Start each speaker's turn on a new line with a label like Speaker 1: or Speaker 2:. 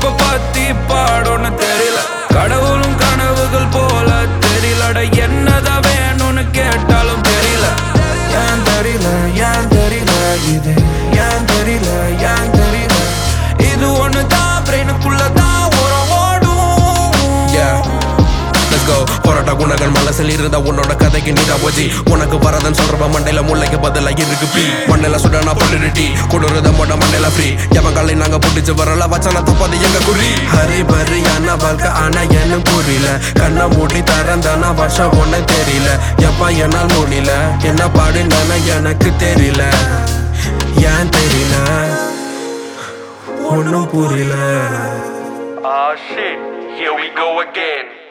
Speaker 1: எப்ப பத்தி பாடோன்னு தெரியல கடவுளும் கனவுகள் போல தெரியலட என்னதான் வேணும்னு கேட்டாலும் தெரியல ஏன் தெரியல ஏன் தெரியல இது ஏன் தெரியல ஏன் தெரியல இது ஒண்ணு தான் பிரெயினுக்குள்ள தான் உரம் ஓடும்
Speaker 2: Yeah. Let's go. போராட்ட குணங்கள் மனசில் இருந்தா உன்னோட கதைக்கு நீ ஓஜி உனக்கு வரதன் சொல்றப்ப மண்டையில முல்லைக்கு பதிலா இருக்கு பீ மண்டையில சுடனா பொலிரிட்டி கொடுறத மொட மண்டையில ஃப்ரீ எவன் காலை நாங்க புடிச்சு வரல வச்சன தப்பது எங்க குறி ஹரி பரி ஆனா வாழ்க்கை ஆனா என்ன புரியல கண்ணை மூடி தரந்தானா வருஷம் ஒண்ணு தெரியல எப்ப என்னால் முடியல என்ன பாடுனா எனக்கு தெரியல ஏன் தெரியல ஒன்னும் புரியல
Speaker 3: Ah shit, here we go again.